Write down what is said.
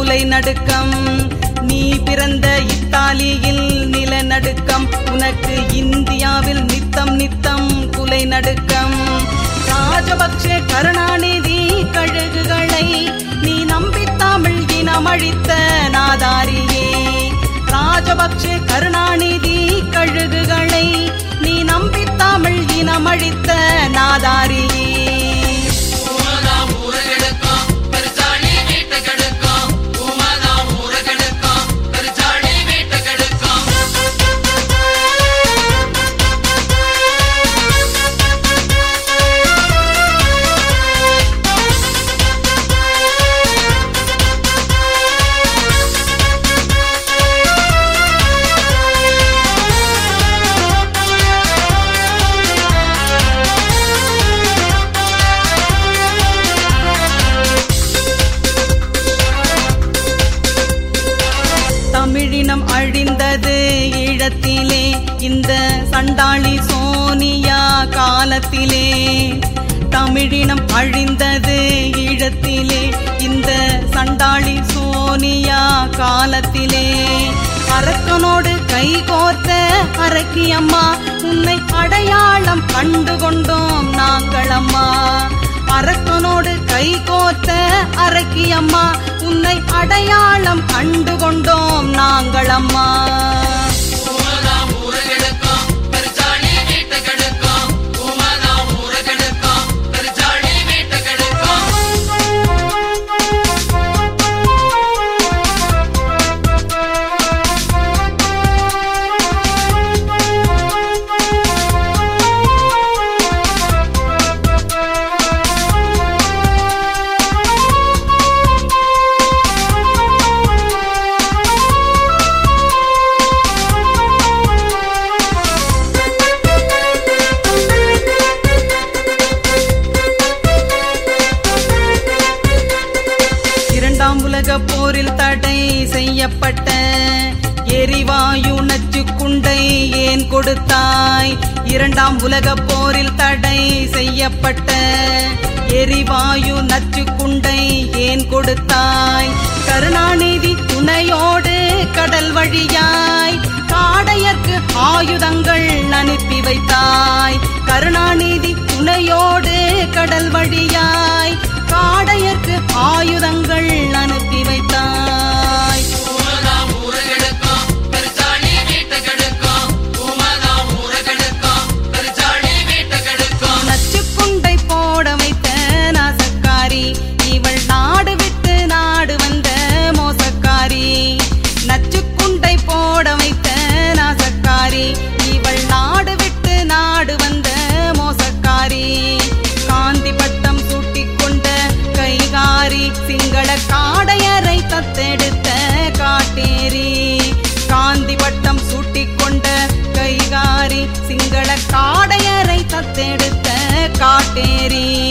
குலை நடுக்கம் நீ பிறந்த இத்தாலியில் நிலநடுக்கம் உனக்கு இந்தியாவில் நித்தம் நித்தம் குலை நடுக்கம் ராஜபக்ஷ கருணாநிதி கழுகுகளை நீ நம்பி தமிழ் இனமழித்த நாதாரியே ராஜபக்ஷ கருணாநிதி கழுகுகளை நீ நம்பி தமிழ் இனமழித்த நாதாரியே உமதாம் ஊரகெடுக்கும் பெருச்சாளி வீட்டுக்கெடுக்கும் உமதாம் ஊரகெடுக்கும் பெருச்சாளி வீட்டுக்கெடுக்கும் தமிழினம் அழிந்தது ஈழத்திலே இந்த சண்டாளி சோனியா காலத்திலே தமிழினம் அழிந்தது ஈழத்திலே இந்த சண்டாளி சோனியா காலத்திலே அரக்கனோடு கைகோர்த்த அரக்கியம்மா உன்னை அடையாளம் கண்டு கொண்டோம் நாங்கள் அம்மா அரக்கனோடு கைகோர்த்த அரக்கியம்மா உன்னை அடையாளம் கண்டு கொண்டோம் நாங்கள் அம்மா உமதாம் ஊரகெடுக்கும் பெருச்சாளி வீட்டுக்கெடுக்கும் உமதாம் ஊரகெடுக்கும் பெருச்சாளி வீட்டுக்கெடுக்கும் இரண்டாம் உலக போரில் தடை செய்யப்பட்ட எரிவாயு நச்சு குண்டை ஏன் கொடுத்தாய் இரண்டாம் உலக போரில் தடை செய்யப்பட்ட எரிவாயு நச்சு குண்டை ஏன் கொடுத்தாய் கருணாநிதி துணையோடு கடல் வழியாய் காடையர்க்கு ஆயுதங்கள் அனுப்பி வைத்தாய் கருணாநிதி துணையோடு கடல் வழியாய் காடையர்க்கு ஆயுதங்கள் அனுப்பி வைத்தாய் உமதாம் ஊரகெடுக்கும் பெருச்சாளி வீட்டுக்கெடுக்கும் உமதாம் ஊரகெடுக்கும் பெருச்சாளி வீட்டுக்கெடுக்கும் நச்சுக்குண்டை போட வைத்த நாசக்காரி இவள் நாடு விட்டு நாடு வந்த மோசக்காரி நச்சுக்குண்டை போட வைத்த நாசக்காரி இவள் நாடு விட்டு நாடு வந்த மோசக்காரி காந்தி பட்டம் சூட்டிக் கொண்ட கைகாரி சிங்கள காடையரை தத்தெடுத்த காட்டேரி காந்தி பட்டம் சூட்டிக் கொண்ட கைகாரி சிங்கள காடையரை தத்தெடுத்த காட்டேரி